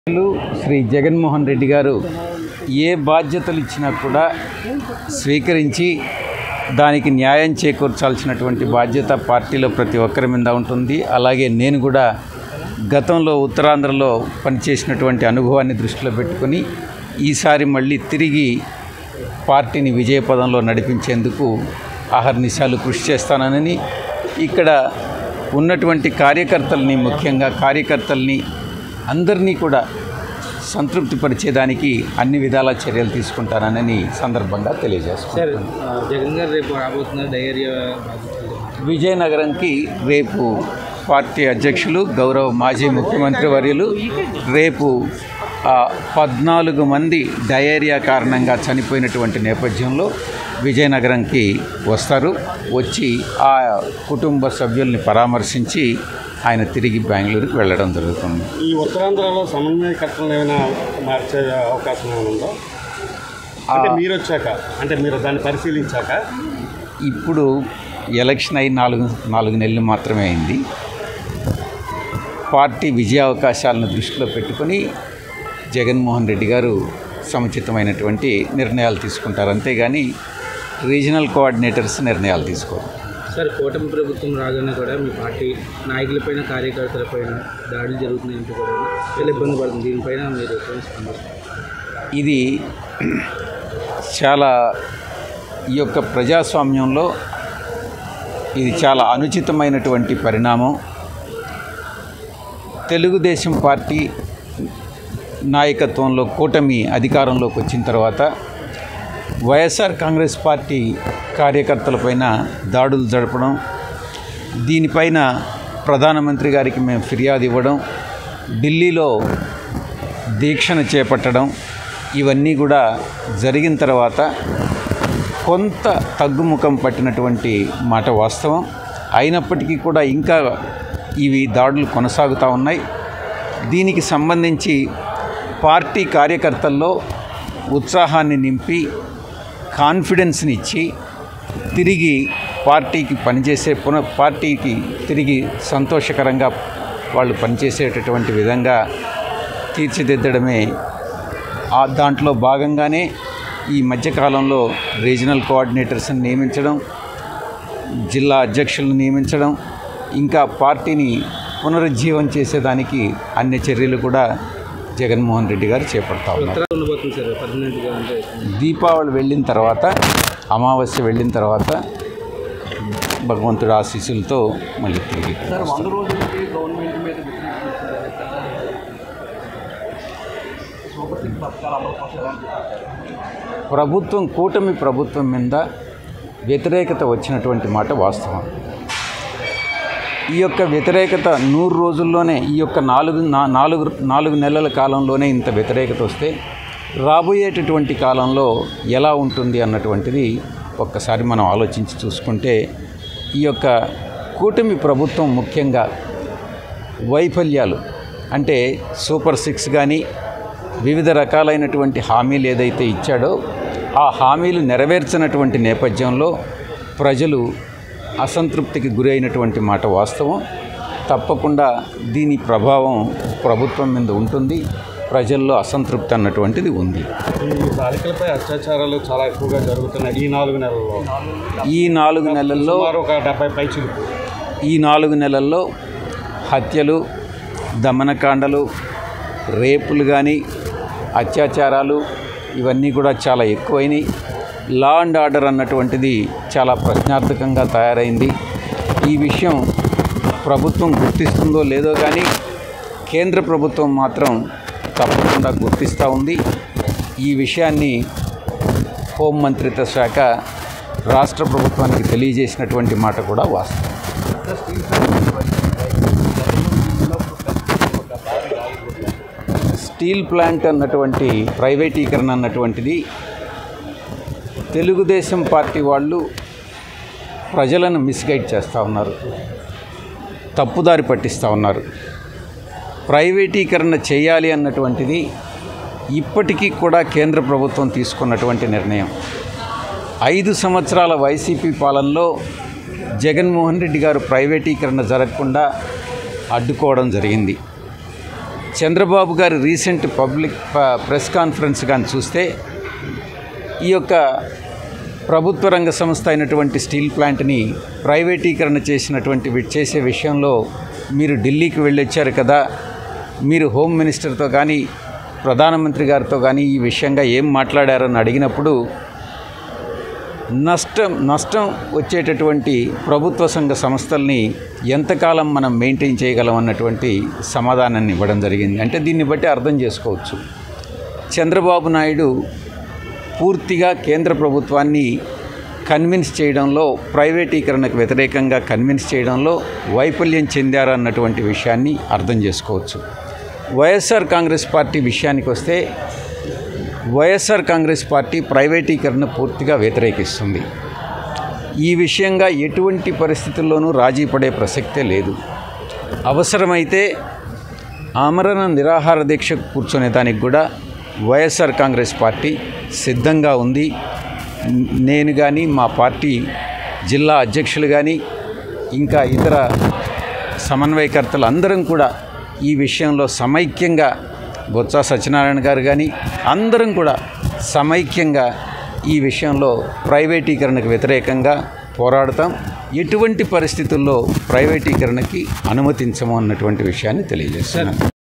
శ్రీ జగన్మోహన్ రెడ్డి గారు ఏ బాధ్యతలు ఇచ్చినా కూడా స్వీకరించి దానికి న్యాయం చేకూర్చాల్సినటువంటి బాధ్యత పార్టీలో ప్రతి ఒక్కరి మీద ఉంటుంది అలాగే నేను కూడా గతంలో ఉత్తరాంధ్రలో పనిచేసినటువంటి అనుభవాన్ని దృష్టిలో పెట్టుకొని ఈసారి మళ్ళీ తిరిగి పార్టీని విజయపదంలో నడిపించేందుకు అహర్నిశాలు కృషి చేస్తానని ఇక్కడ ఉన్నటువంటి కార్యకర్తల్ని ముఖ్యంగా కార్యకర్తల్ని అందరినీ కూడా సంతృప్తిపరిచేదానికి అన్ని విధాల చర్యలు తీసుకుంటానని సందర్భంగా తెలియజేస్తున్నాను సార్ ఆ, జగన్ గారు రేపు రాబోతున్నారు డయేరియా బాధితులు విజయనగరంకి రేపు పార్టీ అధ్యక్షులు గౌరవ మాజీ ముఖ్యమంత్రి వర్యులు రేపు ఆ, పద్నాలుగు మంది డయేరియా కారణంగా చనిపోయినటువంటి నేపథ్యంలో విజయనగరంకి వస్తారు వచ్చి ఆ కుటుంబ సభ్యుల్ని పరామర్శించి ఆయన తిరిగి బెంగళూరుకి వెళ్ళడం జరుగుతుంది ఈ ఉత్తరాంధ్రలో సమన్వయకర్తలను ఏమైనా మార్చే అవకాశం ఏమైనా ఉందా అంటే మీరు వచ్చాక అంటే మీరు దాన్ని పరిశీలించాక ఇప్పుడు ఎలక్షన్ అయి నాలుగు నాలుగు నెలలు మాత్రమే అయింది పార్టీ విజయ అవకాశాలను దృష్టిలో పెట్టుకొని జగన్మోహన్ రెడ్డి గారు సముచితమైనటువంటి నిర్ణయాలు తీసుకుంటారు అంతేగాని రీజనల్ కోఆర్డినేటర్స్ నిర్ణయాలు తీసుకోరు సార్ కూటమి ప్రభుత్వం రాగానే కూడా మీ పార్టీ నాయకులపైన కార్యకర్తలపైన దాడులు జరుగుతున్నాయంటూ కూడా చాలా ఇబ్బంది పడుతుంది దీనిపైన మీరు ఎటువంటి స్పందిస్తారు ఇది చాలా ఈ యొక్క ప్రజాస్వామ్యంలో ఇది చాలా అనుచితమైనటువంటి పరిణామం తెలుగుదేశం పార్టీ నాయకత్వంలో కూటమి అధికారంలోకి వచ్చిన తర్వాత వైఎస్ఆర్ కాంగ్రెస్ పార్టీ కార్యకర్తలపైన దాడులు జరపడం దీనిపైన ప్రధానమంత్రి గారికి మేము ఫిర్యాదు ఇవ్వడం ఢిల్లీలో దీక్షను చేపట్టడం ఇవన్నీ కూడా జరిగిన తర్వాత కొంత తగ్గుముఖం పట్టినటువంటి మాట వాస్తవం అయినప్పటికీ కూడా ఇంకా ఇవి దాడులు కొనసాగుతూ ఉన్నాయి దీనికి సంబంధించి పార్టీ కార్యకర్తల్లో ఉత్సాహాన్ని నింపి కాన్ఫిడెన్స్ని ఇచ్చి తిరిగి పార్టీకి పనిచేసే పున పార్టీకి తిరిగి సంతోషకరంగా వాళ్ళు పనిచేసేటటువంటి విధంగా తీర్చిదిద్దడమే ఆ దాంట్లో భాగంగానే ఈ మధ్యకాలంలో రీజనల్ కోఆర్డినేటర్స్ని నియమించడం జిల్లా అధ్యక్షులను నియమించడం ఇంకా పార్టీని పునరుజ్జీవం చేసేదానికి అన్ని చర్యలు కూడా జగన్మోహన్ రెడ్డి గారు చేపడతా ఉన్నారు ఉత్తరాలు ఉండబోతుంది సార్ పర్మనెంట్గా అంటే దీపావళి వెళ్ళిన తర్వాత అమావాస్య వెళ్ళిన తర్వాత భగవంతుడి ఆశీస్సులతో మళ్ళీ తిరిగి వంద రోజులకి గవర్నమెంట్ మీద ప్రభుత్వం కూటమి ప్రభుత్వం మీద వ్యతిరేకత వచ్చినటువంటి మాట వాస్తవం ఈ యొక్క వ్యతిరేకత నూరు రోజుల్లోనే ఈ యొక్క నాలుగు నా- నాలుగు నాలుగు నెలల కాలంలోనే ఇంత వ్యతిరేకత వస్తే రాబోయేటటువంటి కాలంలో ఎలా ఉంటుంది అన్నటువంటిది ఒక్కసారి మనం ఆలోచించి చూసుకుంటే ఈ యొక్క కూటమి ప్రభుత్వం ముఖ్యంగా వైఫల్యాలు అంటే సూపర్ సిక్స్ కానీ వివిధ రకాలైనటువంటి హామీలు ఏదైతే ఇచ్చాడో ఆ హామీలు నెరవేర్చినటువంటి నేపథ్యంలో ప్రజలు అసంతృప్తికి గురైనటువంటి మాట వాస్తవం తప్పకుండా దీని ప్రభావం ప్రభుత్వం మీద ఉంటుంది ప్రజల్లో అసంతృప్తి అన్నటువంటిది ఉంది ఈ బాలికలపై అత్యాచారాలు చాలా ఎక్కువగా జరుగుతున్నాయి ఈ నాలుగు నెలల్లో ఈ నాలుగు నెలల్లో సుమారు ఒక డెబ్బై పైచులకు ఈ నాలుగు నెలల్లో హత్యలు దమనకాండలు రేపులు కానీ అత్యాచారాలు ఇవన్నీ కూడా చాలా ఎక్కువైనాయి లా అండ్ ఆర్డర్ అన్నటువంటిది చాలా ప్రశ్నార్థకంగా తయారైంది ఈ విషయం ప్రభుత్వం గుర్తిస్తుందో లేదో కానీ కేంద్ర ప్రభుత్వం మాత్రం తప్పకుండా గుర్తిస్తూ ఉంది ఈ విషయాన్ని హోంమంత్రిత్వ శాఖ రాష్ట్ర ప్రభుత్వానికి తెలియజేసినటువంటి మాట కూడా వాస్తవం స్టీల్ ప్లాంట్ అన్నటువంటి ప్రైవేటీకరణ అన్నటువంటిది తెలుగుదేశం పార్టీ వాళ్ళు ప్రజలను మిస్గైడ్ చేస్తూ ఉన్నారు తప్పుదారి పట్టిస్తూ ఉన్నారు ప్రైవేటీకరణ చేయాలి అన్నటువంటిది ఇప్పటికీ కూడా కేంద్ర ప్రభుత్వం తీసుకున్నటువంటి నిర్ణయం ఐదు సంవత్సరాల వైసీపీ పాలనలో జగన్మోహన్ రెడ్డి గారు ప్రైవేటీకరణ జరగకుండా అడ్డుకోవడం జరిగింది చంద్రబాబు గారి రీసెంట్ పబ్లిక్ ప- ప్రెస్ కాన్ఫరెన్స్ కానీ చూస్తే ఈ యొక్క ప్రభుత్వ రంగ సంస్థ అయినటువంటి స్టీల్ ప్లాంట్ని ప్రైవేటీకరణ చేసినటువంటి వి- చేసే విషయంలో మీరు ఢిల్లీకి వెళ్ళొచ్చారు కదా మీరు హోమ్ మినిస్టర్తో కానీ ప్రధానమంత్రి గారితో కానీ ఈ విషయంగా ఏం మాట్లాడారని అడిగినప్పుడు నష్టం నష్టం వచ్చేటటువంటి ప్రభుత్వ సంఘ సంస్థల్ని ఎంతకాలం మనం మెయింటైన్ చేయగలం అన్నటువంటి సమాధానాన్ని ఇవ్వడం జరిగింది అంటే దీన్ని బట్టి అర్థం చేసుకోవచ్చు చంద్రబాబు నాయుడు పూర్తిగా కేంద్ర ప్రభుత్వాన్ని కన్విన్స్ చేయడంలో ప్రైవేటీకరణకు వ్యతిరేకంగా కన్విన్స్ చేయడంలో వైఫల్యం చెందారన్నటువంటి విషయాన్ని అర్థం చేసుకోవచ్చు వైఎస్ఆర్ కాంగ్రెస్ పార్టీ విషయానికి వస్తే వైఎస్ఆర్ కాంగ్రెస్ పార్టీ ప్రైవేటీకరణ పూర్తిగా వ్యతిరేకిస్తుంది ఈ విషయంగా ఎటువంటి పరిస్థితుల్లోనూ రాజీ పడే ప్రసక్తే లేదు అవసరమైతే ఆమరణ నిరాహార దీక్ష కూర్చునే దానికి కూడా వైఎస్ఆర్ కాంగ్రెస్ పార్టీ సిద్ధంగా ఉంది నేను కానీ మా పార్టీ జిల్లా అధ్యక్షులు కానీ ఇంకా ఇతర సమన్వయకర్తలు అందరం కూడా ఈ విషయంలో సమైక్యంగా బొత్స సత్యనారాయణ గారు కానీ అందరం కూడా సమైక్యంగా ఈ విషయంలో ప్రైవేటీకరణకు వ్యతిరేకంగా పోరాడతాం ఎటువంటి పరిస్థితుల్లో ప్రైవేటీకరణకి అనుమతించము అన్నటువంటి విషయాన్ని తెలియజేస్తున్నాను